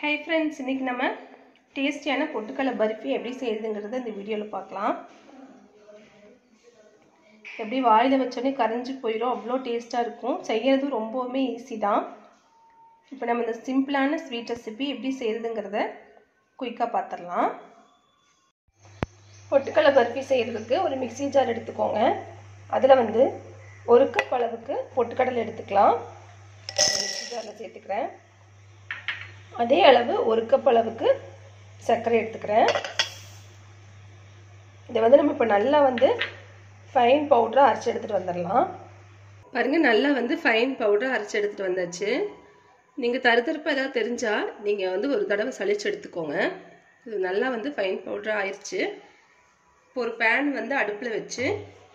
hi friends இன்றைக்கி நம்ம டேஸ்டியான பொட்டுக்கடலை பர்ஃபி எப்படி செய்யுதுங்கிறத இந்த வீடியோவில் பார்க்கலாம் எப்படி வாயில் வச்சோடனே கரைஞ்சி போயிடும் அவ்வளோ டேஸ்ட்டாக இருக்கும் செய்கிறது ரொம்பவுமே ஈஸி தான் இப்போ நம்ம இந்த சிம்பிளான ஸ்வீட் ரெசிபி எப்படி செய்யுதுங்கிறத குயிக்காக பார்த்துடலாம் பொட்டுக்கடலை பர்ஃபி செய்கிறதுக்கு ஒரு மிக்ஸி ஜார் எடுத்துக்கோங்க அதில் வந்து ஒரு கப் அளவுக்கு பொட்டுக்கடலை எடுத்துக்கலாம் மிக்ஸி ஜாரில் சேர்த்துக்கிறேன் அதே அளவு ஒரு கப் அளவுக்கு சர்க்கரை எடுத்துக்கிறேன் இதை வந்து நம்ம இப்போ நல்லா வந்து ஃபைன் பவுடராக அரைச்சி எடுத்துகிட்டு வந்துடலாம் பாருங்கள் நல்லா வந்து ஃபைன் பவுடராக அரைச்சி எடுத்துகிட்டு வந்தாச்சு நீங்கள் தருத்தருப்பாக ஏதாவது தெரிஞ்சால் நீங்கள் வந்து ஒரு தடவை சளிச்சு எடுத்துக்கோங்க இது நல்லா வந்து ஃபைன் பவுடராக ஆயிடுச்சு இப்போ ஒரு பேன் வந்து அடுப்பில் வச்சு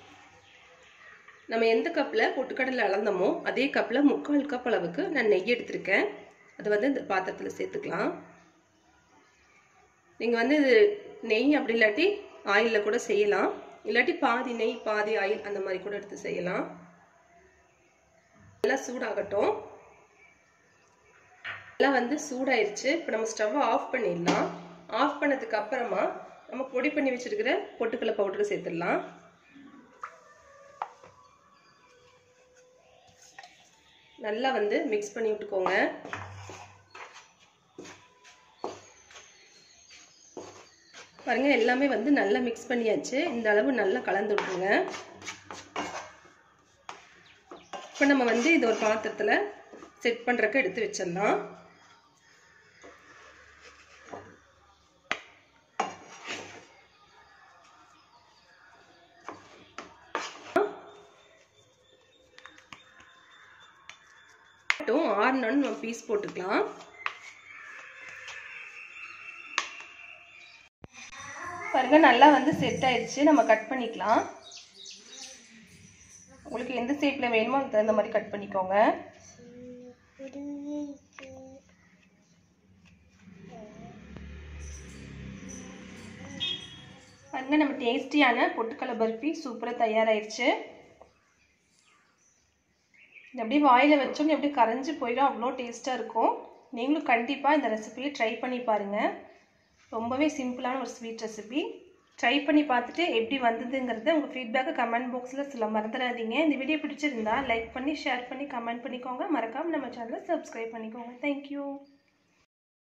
நம்ம எந்த கப்பில் பொட்டுக்கடலை அளந்தோமோ அதே கப்பில் முக்கால் கப் அளவுக்கு நான் நெய் எடுத்திருக்கேன் அதை வந்து இந்த பாத்திரத்தில் சேர்த்துக்கலாம் நீங்கள் வந்து இது நெய் அப்படி இல்லாட்டி ஆயிலில் கூட செய்யலாம் இல்லாட்டி பாதி நெய் பாதி ஆயில் அந்த மாதிரி கூட எடுத்து செய்யலாம் நல்லா சூடாகட்டும் நல்லா வந்து சூடாயிருச்சு இப்போ நம்ம ஸ்டவ்வை ஆஃப் பண்ணிடலாம் ஆஃப் பண்ணதுக்கு அப்புறமா நம்ம பொடி பண்ணி வச்சிருக்கிற பொட்டுக்கடலை பவுடர் சேர்த்துடலாம் நல்லா வந்து மிக்ஸ் பண்ணி விட்டுக்கோங்க பாருங்க எல்லாமே வந்து நல்லா மிக்ஸ் பண்ணியாச்சு இந்த அளவு நல்லா கலந்து விட்டுருங்க இப்போ நம்ம வந்து இது ஒரு பாத்திரத்தில் செட் பண்ணுறக்கு எடுத்து வச்சிடலாம் ஆறுனு நம்ம பீஸ் போட்டுக்கலாம் பாருங்க நல்லா வந்து செட் ஆயிடுச்சு நம்ம கட் பண்ணிக்கலாம் உங்களுக்கு எந்த ஷேப்பில் வேணுமோ அதுக்கு தகுந்த மாதிரி கட் பண்ணிக்கோங்க பாருங்க நம்ம டேஸ்டியான பொட்டுக்கடலை பர்ஃபி சூப்பராக தயாராகிடுச்சு இது அப்படியே வாயில் வச்சோன்னு அப்படியே கரைஞ்சி போயிடும் அவ்வளோ டேஸ்ட்டாக இருக்கும் நீங்களும் கண்டிப்பாக இந்த ரெசிபியை ட்ரை பண்ணி பாருங்கள் ரொம்பவே சிம்பிளான ஒரு ஸ்வீட் ரெசிபி ட்ரை பண்ணி பார்த்துட்டு எப்படி வந்ததுங்கிறத உங்கள் ஃபீட்பேக்கை கமெண்ட் பாக்ஸில் சில மறந்துடாதீங்க இந்த வீடியோ பிடிச்சிருந்தா லைக் பண்ணி ஷேர் பண்ணி கமெண்ட் பண்ணிக்கோங்க மறக்காமல் நம்ம சேனலை சப்ஸ்கிரைப் பண்ணிக்கோங்க தேங்க்யூ